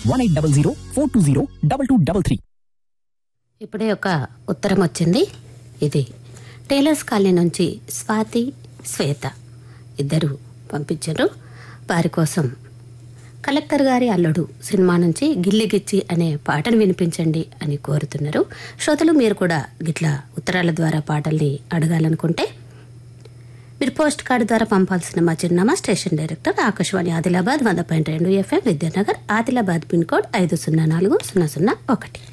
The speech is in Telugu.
one eight double zero four two zero double two double three ఇప్పుడే ఒక ఉత్తరం వచ్చింది ఇది టైలర్స్ కాలనీ నుంచి స్వాతి శ్వేత ఇద్దరు పంపించారు వారి కోసం కలెక్టర్ గారి అల్లుడు సినిమా నుంచి గిల్లిగిచ్చి అనే పాటను వినిపించండి అని కోరుతున్నారు శ్రోతలు మీరు కూడా గిట్ల ఉత్తరాల ద్వారా పాటల్ని అడగాలనుకుంటే మీరు పోస్ట్ కార్డు ద్వారా పంపాల్సిన మా చిరునామా స్టేషన్ డైరెక్టర్ ఆకాశవాణి ఆదిలాబాద్ వంద పాయింట్ రెండు FM Vidyanagar Adilabad pin code ఐదు సున్నా నాలుగు సున్నా సున్నా ఒకటి